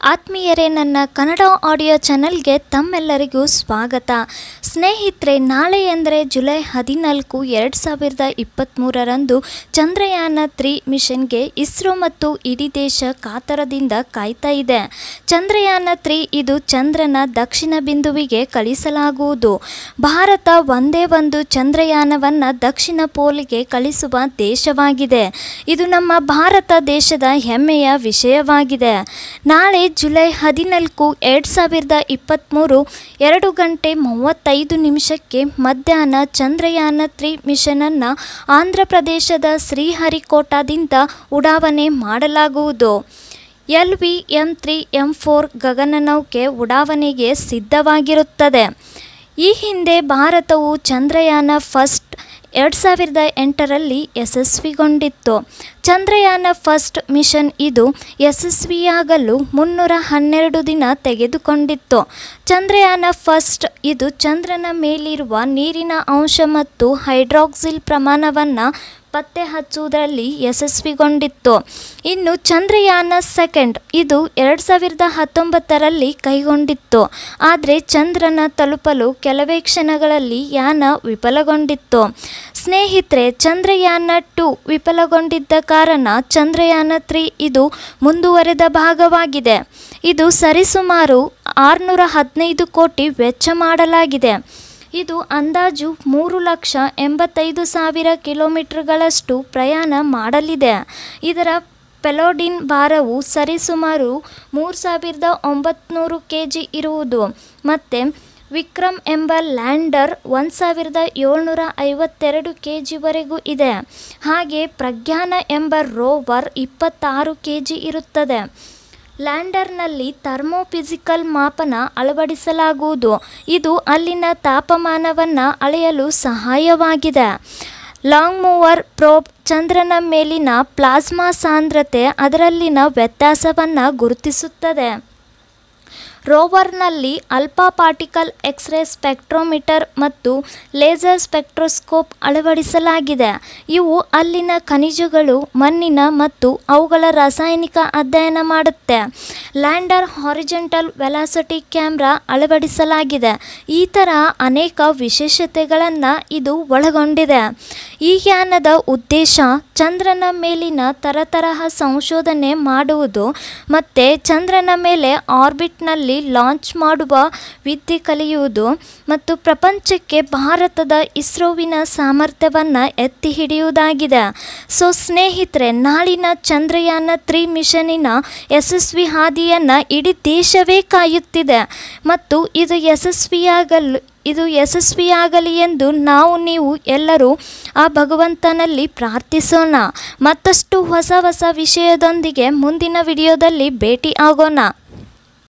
ಆತ್ಮೀಯರೇ ನನ್ನ ಕನ್ನಡ ಆಡಿಯೋ ಚಾನಲ್ಗೆ ತಮ್ಮೆಲ್ಲರಿಗೂ ಸ್ವಾಗತ ಸ್ನೇಹಿತರೆ ನಾಳೆ ಎಂದರೆ ಜುಲೈ ಹದಿನಾಲ್ಕು ಎರಡು ಸಾವಿರದ ಇಪ್ಪತ್ತ್ಮೂರರಂದು ಚಂದ್ರಯಾನ ತ್ರೀ ಮಿಷನ್ಗೆ ಇಸ್ರೋ ಮತ್ತು ಇಡೀ ದೇಶ ಕಾತರದಿಂದ ಕಾಯ್ತಾ ಇದೆ ಚಂದ್ರಯಾನ ತ್ರೀ ಇದು ಚಂದ್ರನ ದಕ್ಷಿಣ ಬಿಂದುವಿಗೆ ಕಳಿಸಲಾಗುವುದು ಭಾರತ ಒಂದೇ ಒಂದು ಚಂದ್ರಯಾನವನ್ನು ದಕ್ಷಿಣ ಪೋಲಿಗೆ ಕಳಿಸುವ ದೇಶವಾಗಿದೆ ಇದು ನಮ್ಮ ಭಾರತ ದೇಶದ ಹೆಮ್ಮೆಯ ವಿಷಯವಾಗಿದೆ ನಾಳೆ ಜುಲೈ ಹದಿನಾಲ್ಕು ಎರಡು ಸಾವಿರದ ಇಪ್ಪತ್ತ್ಮೂರು ಎರಡು ಗಂಟೆ ಮೂವತ್ತೈದು ನಿಮಿಷಕ್ಕೆ ಮಧ್ಯಾಹ್ನ ಚಂದ್ರಯಾನ ತ್ರೀ ಮಿಷನನ್ನು ಆಂಧ್ರ ಪ್ರದೇಶದ ಶ್ರೀಹರಿಕೋಟಾದಿಂದ ಉಡಾವಣೆ ಮಾಡಲಾಗುವುದು L V M three M four ಗಗನನೌಕೆ ಉಡಾವಣೆಗೆ ಸಿದ್ಧವಾಗಿರುತ್ತದೆ ಈ ಹಿಂದೆ ಭಾರತವು ಚಂದ್ರಯಾನ ಫಸ್ಟ್ ಎರಡು ಸಾವಿರದ ಎಂಟರಲ್ಲಿ ಯಶಸ್ವಿಗೊಂಡಿತ್ತು ಚಂದ್ರಯಾನ ಫಸ್ಟ್ ಮಿಷನ್ ಇದು ಯಶಸ್ವಿಯಾಗಲು ಮುನ್ನೂರ ಹನ್ನೆರಡು ದಿನ ತೆಗೆದುಕೊಂಡಿತ್ತು ಚಂದ್ರಯಾನ ಫಸ್ಟ್ ಇದು ಚಂದ್ರನ ಮೇಲಿರುವ ನೀರಿನ ಅಂಶ ಮತ್ತು ಹೈಡ್ರಾಕ್ಸಿಲ್ ಪ್ರಮಾಣವನ್ನು ಪತ್ತೆ ಹಚ್ಚುವುದರಲ್ಲಿ ಯಶಸ್ವಿಗೊಂಡಿತ್ತು ಇನ್ನು ಚಂದ್ರಯಾನ ಸೆಕೆಂಡ್ ಇದು ಎರಡು ಸಾವಿರದ ಹತ್ತೊಂಬತ್ತರಲ್ಲಿ ಕೈಗೊಂಡಿತ್ತು ಆದರೆ ಚಂದ್ರನ ತಲುಪಲು ಕೆಲವೇ ಕ್ಷಣಗಳಲ್ಲಿ ಯಾನ ವಿಫಲಗೊಂಡಿತ್ತು ಸ್ನೇಹಿತರೆ ಚಂದ್ರಯಾನ ಟು ವಿಫಲಗೊಂಡಿದ್ದ ಕಾರಣ ಚಂದ್ರಯಾನ ತ್ರೀ ಇದು ಮುಂದುವರೆದ ಭಾಗವಾಗಿದೆ ಇದು ಸರಿಸುಮಾರು ಆರುನೂರ ಹದಿನೈದು ಕೋಟಿ ವೆಚ್ಚ ಮಾಡಲಾಗಿದೆ ಇದು ಅಂದಾಜು ಮೂರು ಲಕ್ಷ ಎಂಬತ್ತೈದು ಸಾವಿರ ಕಿಲೋಮೀಟರ್ಗಳಷ್ಟು ಪ್ರಯಾಣ ಮಾಡಲಿದೆ ಇದರ ಪೆಲೋಡಿನ್ ಭಾರವು ಸರಿಸುಮಾರು ಮೂರು ಸಾವಿರದ ಒಂಬತ್ನೂರು ಕೆ ಜಿ ಇರುವುದು ಮತ್ತು ವಿಕ್ರಮ್ ಎಂಬ ಲ್ಯಾಂಡರ್ ಒಂದು ಸಾವಿರದ ಏಳ್ನೂರ ಐವತ್ತೆರಡು ಕೆ ಜಿವರೆಗೂ ಇದೆ ಹಾಗೆ ಪ್ರಜ್ಞಾನ ಎಂಬ ರೋವರ್ ಇಪ್ಪತ್ತಾರು ಕೆ ಜಿ ಇರುತ್ತದೆ ಲ್ಯಾಂಡರ್ನಲ್ಲಿ ಥರ್ಮೋಫಿಸಿಕಲ್ ಮಾಪನ ಅಳವಡಿಸಲಾಗುವುದು ಇದು ಅಲ್ಲಿನ ತಾಪಮಾನವನ್ನು ಅಳೆಯಲು ಸಹಾಯವಾಗಿದೆ ಲಾಂಗ್ ಮೂವರ್ ಪ್ರೋಬ್ ಚಂದ್ರನ ಮೇಲಿನ ಪ್ಲಾಸ್ಮಾ ಸಾಂದ್ರತೆ ಅದರಲ್ಲಿನ ವ್ಯತ್ಯಾಸವನ್ನು ಗುರುತಿಸುತ್ತದೆ ರೋವರ್ನಲ್ಲಿ ಅಲ್ಫಾ ಪಾರ್ಟಿಕಲ್ ಎಕ್ಸ್ರೇ ಸ್ಪೆಕ್ಟ್ರೋಮೀಟರ್ ಮತ್ತು ಲೇಸರ್ ಸ್ಪೆಕ್ಟ್ರೋಸ್ಕೋಪ್ ಅಳವಡಿಸಲಾಗಿದೆ ಇವು ಅಲ್ಲಿನ ಖನಿಜಗಳು ಮಣ್ಣಿನ ಮತ್ತು ಅವುಗಳ ರಾಸಾಯನಿಕ ಅಧ್ಯಯನ ಮಾಡುತ್ತೆ ಲ್ಯಾಂಡರ್ ಹಾರಿಜೆಂಟಲ್ ವೆಲಾಸಿಟಿ ಕ್ಯಾಮ್ರಾ ಅಳವಡಿಸಲಾಗಿದೆ ಈ ಥರ ಅನೇಕ ವಿಶೇಷತೆಗಳನ್ನು ಇದು ಒಳಗೊಂಡಿದೆ ಈ ಯಾನದ ಉದ್ದೇಶ ಚಂದ್ರನ ಮೇಲಿನ ತರತರಹ ಸಂಶೋಧನೆ ಮಾಡುವುದು ಮತ್ತು ಚಂದ್ರನ ಮೇಲೆ ಆರ್ಬಿಟ್ನಲ್ಲಿ ಲಾಂಚ್ ಮಾಡುವ ವಿದ್ಯೆ ಕಲಿಯುವುದು ಮತ್ತು ಪ್ರಪಂಚಕ್ಕೆ ಭಾರತದ ಇಸ್ರೋವಿನ ಸಾಮರ್ಥ್ಯವನ್ನು ಎತ್ತಿ ಹಿಡಿಯುವುದಾಗಿದೆ ಸೊ ಸ್ನೇಹಿತರೆ ನಾಳಿನ ಚಂದ್ರಯಾನ ತ್ರೀ ಮಿಷನಿನ ಯಶಸ್ವಿ ಹಾದಿಯನ್ನು ಇಡೀ ದೇಶವೇ ಕಾಯುತ್ತಿದೆ ಮತ್ತು ಇದು ಯಶಸ್ವಿಯಾಗಲು ಇದು ಯಶಸ್ವಿಯಾಗಲಿ ಎಂದು ನಾವು ನೀವು ಎಲ್ಲರೂ ಆ ಭಗವಂತನಲ್ಲಿ ಪ್ರಾರ್ಥಿಸೋಣ ಮತ್ತಷ್ಟು ಹೊಸ ಹೊಸ ವಿಷಯದೊಂದಿಗೆ ಮುಂದಿನ ವಿಡಿಯೋದಲ್ಲಿ ಭೇಟಿ ಆಗೋಣ